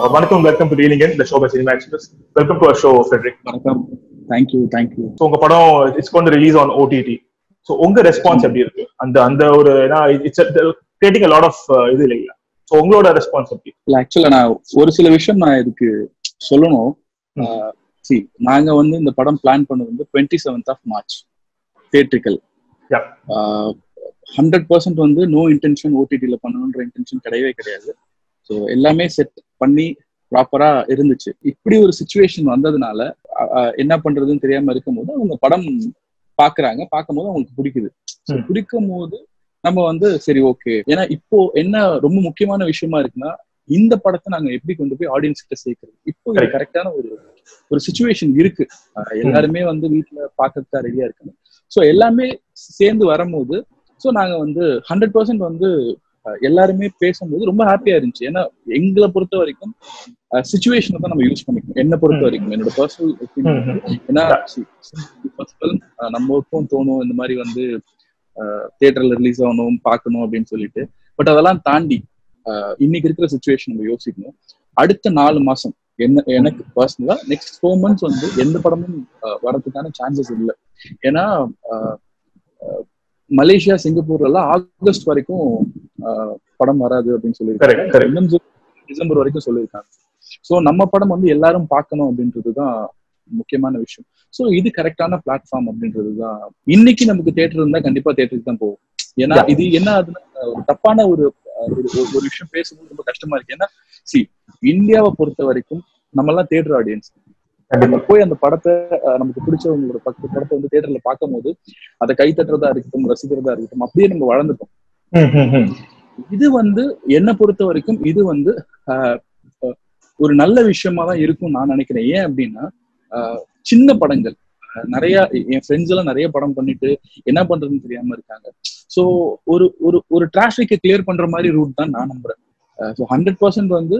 வணக்கம் welcome to dealing இந்த show by Cinema Express welcome to show Fredrick வணக்கம் thank you thank you so உங்க படம் இட்ஸ் கொண்டு ரிலீஸ் ஆன் ஓடிடி ஸோ உங்க ரெஸ்பான்ஸ் எப்படி இருக்கு அந்த அந்த ஒரு ஏன்னா இட்ஸ் கிரியேட்டிங் லாட் ஆஃப் இது இல்லைங்களா ஸோ உங்களோட ரெஸ்பான்ஸ் எப்படி இல்ல ஆக்சுவலா நான் ஒரு சில விஷயம் நான் இதுக்கு சொல்லணும் சி நாங்க வந்து இந்த படம் பிளான் பண்ணது வந்து twenty seventh of March theatrical Yeah. Hundred percent வந்து நோ இன்டென்ஷன் ஓடிடியில் பண்ணணுன்ற இன்டென்ஷன் கிடையவே கிடையாது ஸோ எல்லாமே செட் பண்ணி ப்ராப்பரா இருந்துச்சு இப்படி ஒரு சுச்சுவேஷன் வந்ததுனால அஹ், அஹ், என்ன பண்றதுன்னு தெரியாம இருக்கும்போது அவங்க படம் பாக்குறாங்க பார்க்கும்போது அவங்களுக்கு பிடிக்குது So, ம். பிடிக்கும் போது நம்ம வந்து சரி ஓகே ஏன்னா இப்போ என்ன ரொம்ப முக்கியமான விஷயமா இருக்குன்னா இந்த படத்தை நாங்க எப்படி கொண்டு போய் ஆடியன்ஸ் கிட்ட சேர்க்கறது இப்போ இது Correct. கரெக்டான ஒரு ஒரு சுச்சுவேஷன் இருக்கு அஹ் எல்லாருமே வந்து வீட்டுல பாக்கிறதுக்கு ரெடியா இருக்காங்க ஸோ எல்லாமே சேர்ந்து வரும்போது ஸோ நாங்க வந்து ஹண்ட்ரட் பர்சன்ட் வந்து அஹ், எல்லாருமே பேசும்போது ரொம்ப ஹாப்பியா இருந்துச்சு ஏன்னா எங்களை பொறுத்த வரைக்கும் சுச்சுவேஷனை தான் நம்ம யூஸ் பண்ணிக்கணும் என்னை பொறுத்த ம். வரைக்கும் என்னோட பர்சனல் ஒப்பீனியன் ஏன்னா ஃபர்ஸ்ட் ஃபிலிம் நம்மளுக்கும் தோணும் இந்த மாதிரி வந்து தியேட்டர்ல ரிலீஸ் ஆகணும் பார்க்கணும் அப்படின்னு சொல்லிட்டு பட் அதெல்லாம் தாண்டி அஹ், இன்னைக்கு இருக்கிற சுச்சுவேஷன் நம்ம யோசிக்கணும் அடுத்த நாலு மாசம் என்ன எனக்கு பர்சனலா நெக்ஸ்ட் ஃபோர் மந்த்ஸ் வந்து எந்த படமும் அஹ், வரதுக்கான சான்சஸ் இல்லை ஏன்னா அஹ், அஹ், மலேசியா சிங்கப்பூர்ல எல்லாம் ஆகஸ்ட் வரைக்கும் அஹ், படம் வராது அப்படின்னு Correct, சொல்லியிருக்காங்க correct. இன்னும் சொ- டிசம்பர் வரைக்கும் சொல்லியிருக்காங்க ஸோ நம்ம படம் வந்து எல்லாரும் பார்க்கணும் அப்படின்றது தான் முக்கியமான விஷயம் ஸோ இது கரெக்டான பிளாட்ஃபார்ம் அப்படின்றது தான் இன்னைக்கு நமக்கு தேட்டர் இருந்தா கண்டிப்பா தேட்டருக்கு தான் போகும் ஏன்னா Yeah. இது என்ன ஆகுதுன்னா ஒரு தப்பான ஒரு அஹ், ஒரு ஒரு- ஒரு விஷயம் பேசும்போது ரொம்ப கஷ்டமா இருக்கு ஏன்னா சி இந்தியாவை பொறுத்த வரைக்கும் நம்ம எல்லாம் தேட்டர் ஆடியன்ஸ் நம்ம போய் அந்த படத்தை அஹ், நமக்கு பிடிச்சவங்களோட பக்க படத்தை வந்து தேட்டர்ல பார்க்கும்போது அதை கை தட்டுறதா இருக்கட்டும் ரசிக்கிறதா இருக்கட்டும் அப்படியே நம்ம வளர்ந்துட்டோம் இது வந்து என்னை பொறுத்த வரைக்கும் இது வந்து ஆஹ், அஹ், ஒரு நல்ல விஷயமா தான் இருக்கும் நான் நினைக்கிறேன் ஏன் அப்படின்னா ஆஹ், சின்ன படங்கள் ஆஹ், நிறைய என் ஃப்ரெண்ட்ஸ் எல்லாம் நிறைய படம் பண்ணிட்டு என்ன பண்றதுன்னு தெரியாம இருக்காங்க ஸோ ஒரு ஒரு ஒரு டிராஃபிக்கை கிளியர் பண்ற மாதிரி ரூட் தான் நான் நம்புறேன் ஸோ ஹண்ட்ரட் பர்சன்ட் வந்து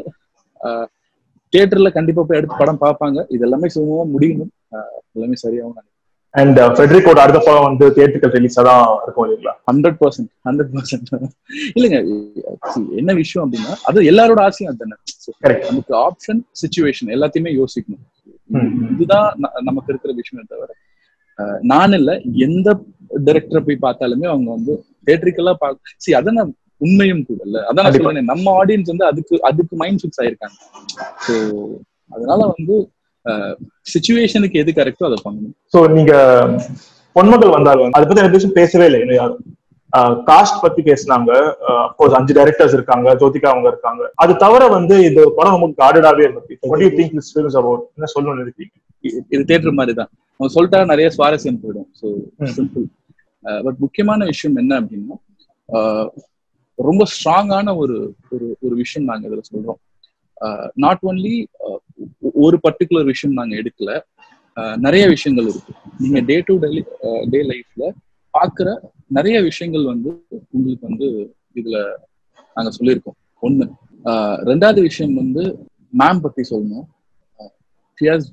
தியேட்டர்ல கண்டிப்பா போய் எடுத்து படம் பார்ப்பாங்க இது எல்லாமே சுமூகமா முடியணும் ஆஹ், எல்லாமே சரியாகும் அண்ட் ஃபிரெட்ரிக்கோட அடுத்த படம் வந்து தியேட்டர்கள் ரிலீஸா தான் இருக்கும் இல்லைங்களா ஹண்ட்ரட் பர்சன்ட் ஹண்ட்ரட் பர்சன்ட் இல்லைங்க see, என்ன விஷயம் அப்படின்னா அது எல்லாரோட ஆசையும் அதுதானே So, கரெக்ட் நமக்கு ஆப்ஷன் சுச்சுவேஷன் எல்லாத்தையுமே யோசிக்கணும் ம். இதுதான் ந- நமக்கு இருக்கிற விஷயம் தவிர அஹ், நான் இல்ல எந்த டைரக்டரை போய் பார்த்தாலுமே அவங்க வந்து தேட்டரிக்கலா பார்க்க சி அதான் உண்மையும் கூட இல்ல அதான் நான் கண்டிப்பா. சொல்றேன் நம்ம ஆடியன்ஸ் வந்து அதுக்கு அதுக்கு மைண்ட் ஃபிக்ஸ் ஆயிருக்காங்க ஸோ அதனால வந்து சுச்சுவேஷனுக்கு எது கரெக்டோ அதை பண்ணணும் ஸோ நீங்க பொன்மகள் வந்தால் வந்து அதை பத்தி எனக்கு பேசும் பேசவே இல்லை இன்னும் யாரும் காஸ்ட் பத்தி பேசினாங்க அப்கோர்ஸ் அஞ்சு டைரக்டர்ஸ் இருக்காங்க ஜோதிகா அவங்க இருக்காங்க அது தவிர வந்து இது படம் ரொம்ப கார்டடாவே இருக்கு what you think this films about என்ன சொல்லணும்னு நினைக்கிறீங்க இ- இது தேட்டர் மாதிரி தான் அவங்க சொல்லிட்டா நிறைய சுவாரஸ்யம் போயிடும் ஸோ ம். சிம்பிள் பட் முக்கியமான விஷயம் என்ன அப்படின்னா அஹ், ரொம்ப ஸ்ட்ராங்கான ஒரு ஒரு ஒரு விஷயம் நாங்க இதுல சொல்றோம் நாட் ஓன்லி ஒரு பர்டிகுலர் விஷயம் நாங்க எடுக்கல அஹ், நிறைய விஷயங்கள் இருக்கு நீங்க டே டு டே டே லைஃப்ல பாக்குற நிறைய விஷயங்கள் வந்து உங்களுக்கு வந்து இதுல நாங்க சொல்லியிருக்கோம் ஒண்ணு அஹ், ரெண்டாவது விஷயம் வந்து மேம் பத்தி சொல்லணும் ஃபியாஸ்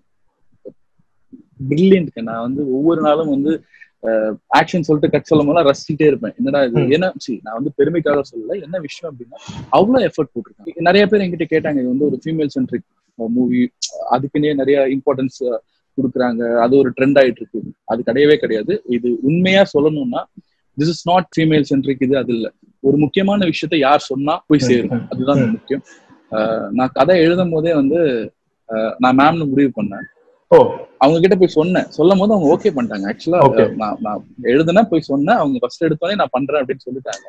பிரில்லியன்ட் நான் வந்து ஒவ்வொரு நாளும் வந்து ஆக்ஷன் சொல்லிட்டு கட் சொல்லும் போது ரசிச்சுட்டே இருப்பேன் என்னடா இது ம். ஏன்னா see, நான் வந்து பெருமைக்காக சொல்லல என்ன விஷயம் அப்படின்னா அவ்வளவு எஃபர்ட் போட்டிருக்காங்க நிறைய பேர் என்கிட்ட கேட்டாங்க இது வந்து ஒரு ஃபீமேல் சென்ட்ரிக் மூவி அதுக்குன்னே நிறைய இம்பார்ட்டன்ஸ் கொடுக்குறாங்க அது ஒரு ட்ரெண்ட் ஆயிட்டு இருக்கு அது கிடையவே கிடையாது இது உண்மையா சொல்லணும்னா this is not female centric இது அது இல்ல ஒரு முக்கியமான விஷயத்த யார் சொன்னா போய் சேரும் ம். அதுதான் ம். முக்கியம் அஹ் நான் கதை எழுதும் போதே வந்து அஹ் நான் மேம்னு முடிவு பண்ணேன் ஓ அவங்க கிட்ட போய் சொன்னேன் சொல்லும் போது அவங்க ஓகே பண்ணிட்டாங்க ஆக்சுவலா Okay. நான் நான் எழுதுனா போய் சொன்னேன் அவங்க ஃபர்ஸ்ட் எடுத்தோடனே நான் பண்றேன் அப்படின்னு சொல்லிட்டாங்க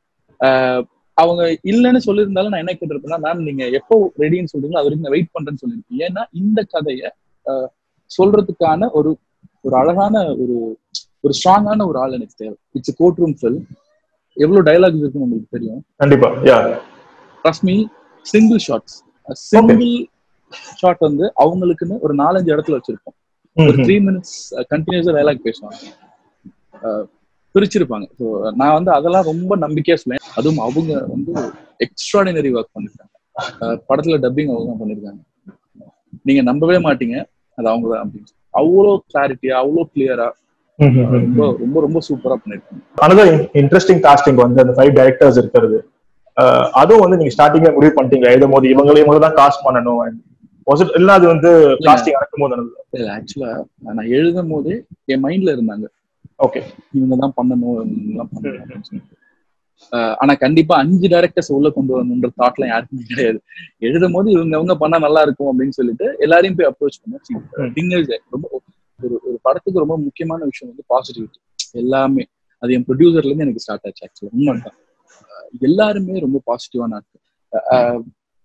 ஆஹ் அவங்க இல்லைன்னு சொல்லியிருந்தாலும் நான் என்ன கேட்டிருப்பேன்னா மேம் நீங்க எப்போ ரெடின்னு சொல்றீங்களோ அது வரைக்கும் நான் வெயிட் பண்றேன்னு சொல்லியிருக்கேன் ஏன்னா இந்த கதையை ஆஹ் சொல்றதுக்கான ஒரு ஒரு அழகான ஒரு ஒரு ஸ்ட்ராங்கான ஒரு ஆள் எனக்கு தேவை இட்ஸ் கோர்ட் ரூம் ஃபில் எவ்வளவு டயலாக்ஸ் இருக்குன்னு உங்களுக்கு தெரியும் கண்டிப்பா yeah trust me single shots single shot வந்து அவங்களுக்குன்னு ஒரு நாலஞ்சு இடத்துல வச்சிருப்போம் ஒரு த்ரீ மினிட்ஸ் கண்டினியூஸா டயலாக் பேசுவாங்க அஹ் பிரிச்சிருப்பாங்க ஸோ நான் வந்து அதெல்லாம் ரொம்ப நம்பிக்கையா சொல்லுவேன் அதுவும் அவங்க வந்து எக்ஸ்ட்ராடினரி ஒர்க் பண்ணிருக்காங்க அஹ் படத்துல டப்பிங் அவங்க தான் பண்ணிருக்காங்க நீங்க நம்பவே மாட்டீங்க அது அவங்க தான் அப்படின்னு சொல்லி. அவ்வளோ கிளாரிட்டியா அவ்வளோ கிளியரா ரொம்ப ரொம்ப ரொம்ப சூப்பரா பண்ணிருக்காங்க அனதர் இன்ட்ரெஸ்டிங் காஸ்டிங் வந்து அந்த ஃபைவ் டைரக்டர்ஸ் இருக்கிறது அஹ் அதுவும் வந்து நீங்க ஸ்டார்டிங்ல முடிவு பண்ணிட்டீங்க எழுதும் போது இவங்களே இவங்க தான் காஸ்ட் பண்ணணும் Was it- இல்ல அது வந்து காஸ்டிங் நடக்கும் போது இல்ல ஆக்சுவலா நான் எழுதும் போதே என் மைண்ட்ல இருந்தாங்க ஓகே இவங்க தான் பண்ணணும் இவங்கெல்லாம் பண்ணணும் அப்படின்னு சொல்லிட்டு. ஆஹ் ஆனா கண்டிப்பா அஞ்சு டைரக்டர்ஸ் உள்ள கொண்டு வரணுன்ற தாட்லாம் யாருக்குமே கிடையாது எழுதும் போது இவங்க அவங்க பண்ணா நல்லா இருக்கும் அப்படின்னு சொல்லிட்டு எல்லாரையும் போய் அப்ரோச் ம். பண்ணோம் ரொம்ப ஒரு ஒரு படத்துக்கு ரொம்ப முக்கியமான விஷயம் வந்து பாசிட்டிவிட்டி எல்லாமே அது என் ப்ரொடியூசர்ல இருந்து எனக்கு ஸ்டார்ட் ஆச்சு ஆக்சுவலா உண்மைதான் ஆஹ் எல்லாருமே ரொம்ப பாசிட்டிவான ஆட்கள் ஆஹ்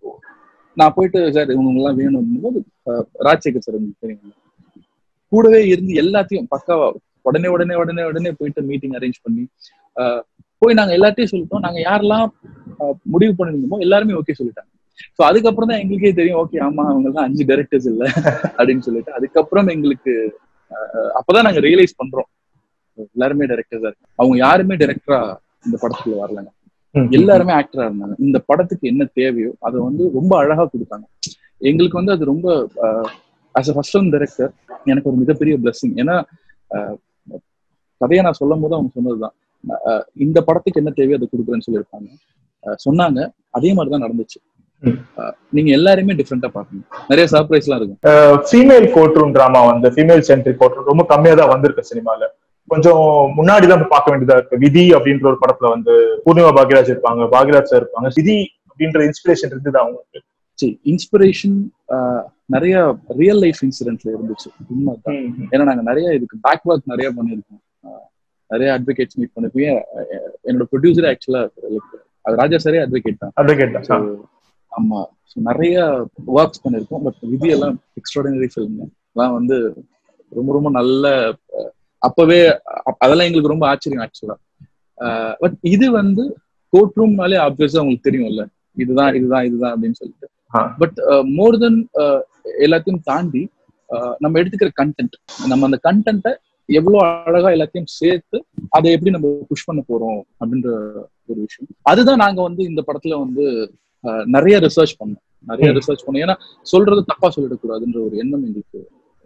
நான் போயிட்டு சார் இவங்க எல்லாம் வேணும் போது ராஜசேகர் சார் உங்களுக்கு தெரியும் கூடவே இருந்து எல்லாத்தையும் பக்காவா உடனே உடனே உடனே உடனே போயிட்டு மீட்டிங் அரேஞ்ச் பண்ணி ஆஹ் போய் நாங்க எல்லாத்தையும் சொல்லிட்டோம் நாங்க யாரெல்லாம் ஆஹ் முடிவு பண்ணிருந்தோமோ எல்லாருமே ஓகே சொல்லிட்டாங்க ஸோ அதுக்கப்புறம் தான் எங்களுக்கே தெரியும் ஓகே ஆமா அவங்க எல்லாம் அஞ்சு டைரக்டர்ஸ் இல்ல அப்படின்னு சொல்லிட்டு அதுக்கப்புறம் எங்களுக்கு ஆஹ் அப்பதான் நாங்க ரியலைஸ் பண்றோம் எல்லாருமே டைரக்டர்ஸா இருக்கு அவங்க யாருமே டைரக்டரா இந்த படத்துக்குள்ள வரலங்க எல்லாருமே ஆக்டரா இருந்தாங்க இந்த படத்துக்கு என்ன தேவையோ அதை வந்து ரொம்ப அழகா கொடுத்தாங்க எங்களுக்கு வந்து அது ரொம்ப ஆஸ் அ ஃபர்ஸ்ட் டைரக்டர் எனக்கு ஒரு மிகப்பெரிய பிளஸ்ஸிங் ஏன்னா ஆஹ் கதையை நான் சொல்லும் போது அவங்க சொன்னதுதான் ஆஹ் இந்த படத்துக்கு என்ன தேவையோ அதை கொடுக்குறேன்னு சொல்லியிருப்பாங்க ஆஹ் சொன்னாங்க அதே மாதிரிதான் நடந்துச்சு ம். ஆஹ் நீங்க எல்லாருமே டிஃப்ரெண்டா பாக்கணும் நிறைய சர்ப்ரைஸ் எல்லாம் இருக்கும் ஃபீமேல் கோர்ட் ரூம் டிராமா வந்து ஃபீமேல் சென்ட்ரிக் கோர்ட் ரூம் ரொம்ப கம்மியா தான் வந்திருக்கு சினிமால கொஞ்சம் முன்னாடி தான் பார்க்க வேண்டியதா இருக்கு விதி அப்படின்ற ஒரு படத்துல வந்து பூர்ணிமா பாக்யராஜ் இருப்பாங்க பாக்யராஜ் சார் இருப்பாங்க விதி அப்படின்ற இன்ஸ்பிரேஷன் இருந்தது அவங்களுக்கு சரி இன்ஸ்பிரேஷன் நிறைய ரியல் லைஃப் இன்சிடென்ட்ல இருந்துச்சு உண்மைதான் ஏன்னா நாங்க நிறைய இதுக்கு பேக் ஒர்க் நிறைய பண்ணியிருக்கோம் ஆஹ் நிறைய அட்வொகேட்ஸ் மீட் பண்ணிருக்கோம் ஏன், என்னோட ப்ரொடியூசர் ஆக்சுவலா அது ராஜா சாரே அட்வொகேட் தான் அதை கேட்டேன் So, ஆமா ஸோ நிறைய ஒர்க்ஸ் பண்ணிருக்கோம் பட் விதி எல்லாம் எக்ஸ்ட்ராடினரி ஃபிலிம் எல்லாம் வந்து ரொம்ப ரொம்ப நல்ல அஹ், அப்பவே அ- அதெல்லாம் எங்களுக்கு ரொம்ப ஆச்சரியம் ஆக்சுவலா பட் இது வந்து கோர்ட் ரூம்னாலே ஆப்வியஸா உங்களுக்கு தெரியும்ல இதுதான் இதுதான் இதுதான் அப்படின்னு சொல்லிட்டு ஆ. பட் மோர் தென் எல்லாத்தையும் தாண்டி அஹ், நம்ம எடுத்துக்கிற கண்டென்ட் நம்ம அந்த கண்டென்ட்டை எவ்வளவு அழகா எல்லாத்தையும் சேர்த்து அதை எப்படி நம்ம புஷ் பண்ண போறோம் அப்படின்ற ஒரு விஷயம் அதுதான் நாங்க வந்து இந்த படத்துல வந்து அஹ், நிறைய ரிசர்ச் பண்ணோம் நிறைய ம். ரிசர்ச் பண்ணோம் ஏன்னா சொல்றது தப்பா சொல்லிடக்கூடாதுன்ற ஒரு எண்ணம் எங்களுக்கு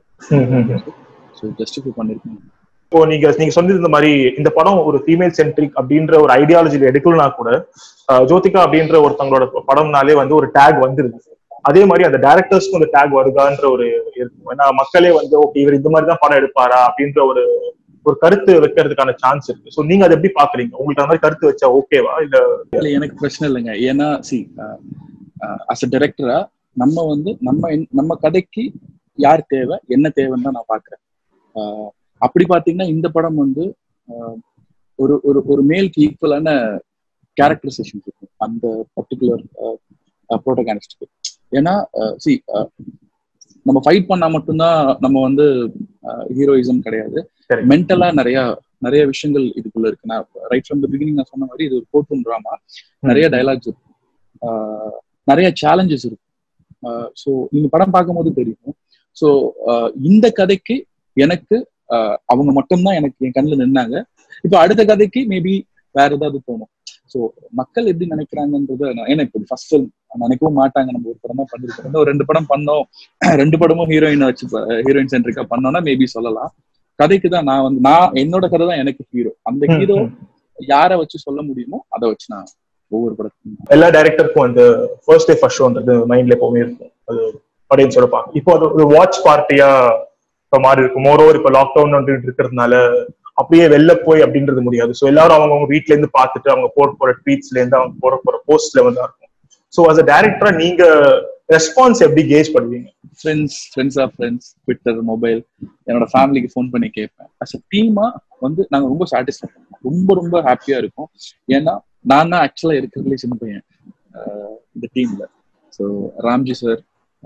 ஸோ ஜஸ்டிஃபை பண்ணிருக்கோம் இப்போ நீங்க நீங்க சொன்னது இந்த மாதிரி இந்த படம் ஒரு ஃபீமேல் சென்ட்ரிக் அப்படின்ற ஒரு ஐடியாலஜில எடுக்கலனா கூட அஹ், ஜோதிகா அப்படின்ற ஒருத்தவங்களோட படம்னாலே வந்து ஒரு டேக் வந்துருது அதே மாதிரி அந்த டேரக்டர்ஸ்க்கும் அந்த டேக் வருதான்ற ஒரு இருக்கும் ஏன்னா மக்களே வந்து ஓகே இவர் இந்த மாதிரி தான் படம் எடுப்பாரா அப்படின்ற ஒரு ஒரு கருத்து வைக்கிறதுக்கான சான்ஸ் இருக்கு சோ நீங்க அதை எப்படி பாக்குறீங்க உங்களுக்கு அந்த மாதிரி கருத்து வச்சா ஓகேவா இல்ல இல்ல எனக்கு பிரச்சனை இல்லைங்க ஏன்னா சி அஸ் அ டைரக்டரா நம்ம வந்து நம்ம என்- நம்ம கதைக்கு யார் தேவை என்ன தேவைன்னு தான் நான் பாக்குறேன் ஆஹ் அப்படி பாத்தீங்கன்னா இந்த படம் வந்து ஆஹ் ஒரு ஒரு ஒரு மேலுக்கு ஈக்குவலான கேரக்டரைசேஷன் இருக்கும் அந்த பர்டிகுலர் ப்ரோட்டகானிஸ்டுக்கு ஏன்னா சி நம்ம ஃபைட் பண்ணா மட்டும்தான் நம்ம வந்து ஹீரோயிசம் கிடையாது சரி. மென்டலா நிறைய நிறைய விஷயங்கள் இதுக்குள்ள இருக்கு நான் ரைட் ஃப்ரம் த பிகினிங் நான் சொன்ன மாதிரி இது ஒரு கோர்ட் ரூம் ட்ராமா நிறைய டைலாக்ஸ் இருக்கும் ஆஹ் நிறைய சேலஞ்சஸ் இருக்கும் ஸோ நீங்க படம் பார்க்கும்போது தெரியும் ஸோ இந்த கதைக்கு எனக்கு ஆஹ் அவங்க மட்டும்தான் எனக்கு என் கண்ணில் நின்னாங்க இப்போ அடுத்த கதைக்கு மேபி வேற ஏதாவது தோணும் ஸோ மக்கள் எப்படி நினைக்கிறாங்கன்றத நான் ஏன்னா இப்போ ஃபர்ஸ்ட் நினைக்கவும் மாட்டாங்க நம்ம ஒரு படம் தான் பண்ணிருக்கோம் இன்னும் ஒரு ரெண்டு படம் பண்ணோம் ரெண்டு படமும் ஹீரோயின் வச்சு ஹீரோயின் சென்ட்ரிக்கா பண்ணோம்னா மேபி சொல்லலாம் கதைக்கு தான் நான் வந்து நான் என்னோட கதை தான் எனக்கு ஹீரோ அந்த ம், ஹீரோ ம். யாரை வச்சு சொல்ல முடியுமோ அதை வச்சு நான் ஒவ்வொரு படத்துக்கும் எல்லா டைரக்டருக்கும் வந்து ஃபர்ஸ்ட் டே ஃபர்ஸ்ட் ஷோன்றது மைண்ட்ல எப்பவுமே இருக்கும் அது ஆடியன்ஸோட பார்க்க இப்போ அது ஒரு வாட்ச் பார்ட்டியா இப்ப மாறி இருக்கு மோர் ஓவர் இப்ப லாக்டவுன் வந்துட்டு இருக்கிறதுனால அப்படியே வெளில போய் அப்படின்றது முடியாது ஸோ எல்லாரும் அவங்க அவங்க வீட்ல இருந்து பார்த்துட்டு அவங்க போட போற ட்வீட்ஸ்ல இருந்து அவங்க போட போற போஸ்ட்ல வந்து இருக்கும் ஸோ அஸ் அ டேரக்டரா நீங்க ரெஸ்பான்ஸ் எப்படி கேஜ் பண்ணுவீங்க friends friends of friends Twitter mobile என்னோட ஃபேமிலிக்கு ஃபோன் பண்ணி கேட்பேன் அஸ் அ டீமா வந்து நாங்க ரொம்ப சாட்டிஸ்ஃபை ரொம்ப ரொம்ப ஹாப்பியா இருக்கோம் ஏன்னா நான் தான் ஆக்சுவலா இருக்கிறதுலே சின்ன பையன் ஆஹ் இந்த டீம்ல ஸோ ராம்ஜி சார்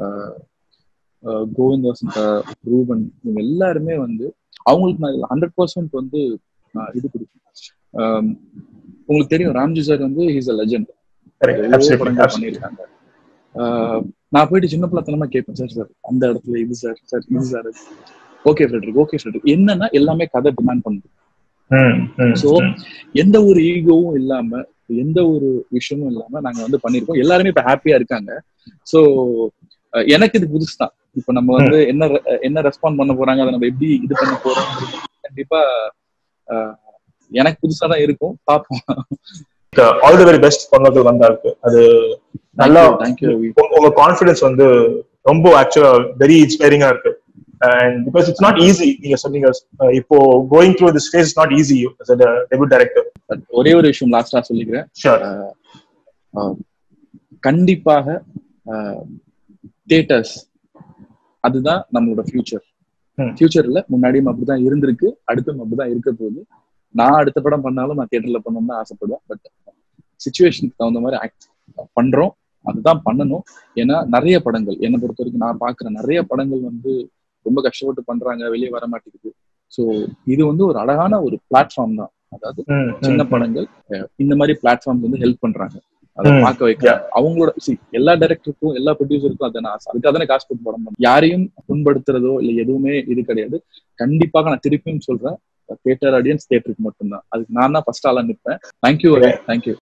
கோவிந்த் வசந்தா ரூபன் இவங்க எல்லாருமே வந்து அவங்களுக்கு நான் ஹண்ட்ரட் பர்சன்ட் வந்து நான் இது கொடுப்பேன் ஆம், உங்களுக்கு தெரியும் ராம்ஜி சார் வந்து இஸ் அ லெஜண்ட் எவ்வளவோ படங்கள் பண்ணியிருக்காங்க ஆஹ் நான் போயிட்டு சின்ன பிள்ளைத்தனமா கேட்பேன் சார் சார் அந்த இடத்துல இது சார் சார் இது sir okay Fredrick okay Fredrick என்னன்னா எல்லாமே கதை டிமாண்ட் பண்ணுது So, எந்த ஒரு ஈகோவும் இல்லாம எந்த ஒரு விஷயமும் இல்லாம நாங்க வந்து பண்ணிருக்கோம் எல்லாருமே இப்ப ஹாப்பியா இருக்காங்க சோ எனக்கு இது புதுசு தான் இப்ப நம்ம வந்து என்ன re- என்ன ரெஸ்பாண்ட் பண்ண போறாங்க அதை நம்ம எப்படி இது பண்ண போறோம் கண்டிப்பா அஹ், எனக்கு புதுசா தான் இருக்கும் பார்ப்போம் ஆல் தி வெரி பெஸ்ட் பொன்மக்கள் வந்தாருக்கு அது நல்லா தேங்க்யூ உங்க- உங்க கான்ஃபிடன்ஸ் வந்து ரொம்ப ஆக்சுவலா வெரி இன்ஸ்பைரிங்கா இருக்கு and because it's not easy நீங்க சொன்னீங்க அஹ் இப்போ going through this phase not easy debut director ஒரே ஒரு விஷயம் லாஸ்டா சொல்லிக்கிறேன் ஷூர் ஆஹ் கண்டிப்பாக தியேட்டர்ஸ் அதுதான் நம்மளோட ஃபியூச்சர் ம். ஃபியூச்சர்ல முன்னாடியும் அப்படிதான் இருந்திருக்கு அடுத்தும் அப்படிதான் இருக்க போகுது நான் அடுத்த படம் பண்ணாலும் நான் தியேட்டர்ல பண்ணணும்னு தான் ஆசைப்படுவேன் பட் சுச்சுவேஷனுக்கு தகுந்த மாதிரி ஆக்ட் பண்றோம் அதுதான் பண்ணணும் ஏன்னா நிறைய படங்கள் என்னை பொறுத்த வரைக்கும் நான் பாக்குற நிறைய படங்கள் வந்து ரொம்ப கஷ்டப்பட்டு பண்றாங்க வெளியே வர மாட்டேங்குது ஸோ இது வந்து ஒரு அழகான ஒரு பிளாட்ஃபார்ம் தான் அதாவது சின்ன படங்கள் அஹ் இந்த மாதிரி பிளாட்ஃபார்ம்ஸ் வந்து ஹெல்ப் பண்றாங்க அதை ம். பார்க்க வைக்கிறாங்க அவங்களோட see எல்லா டைரக்டருக்கும் எல்லா ப்ரொடியூசருக்கும் அதான ஆசை அதுக்காக தானே காசு போட்டு படம் பண்ணணும். யாரையும் புண்படுத்துறதோ இல்ல எதுவுமே இது கிடையாது கண்டிப்பாக நான் திருப்பியும் சொல்றேன் தியேட்டர் ஆடியன்ஸ் தியேட்டருக்கு மட்டும்தான் அதுக்கு நான் தான் ஃபர்ஸ்ட் ஆளா நிற்பேன் தேங்க்யூ தேங்க்யூ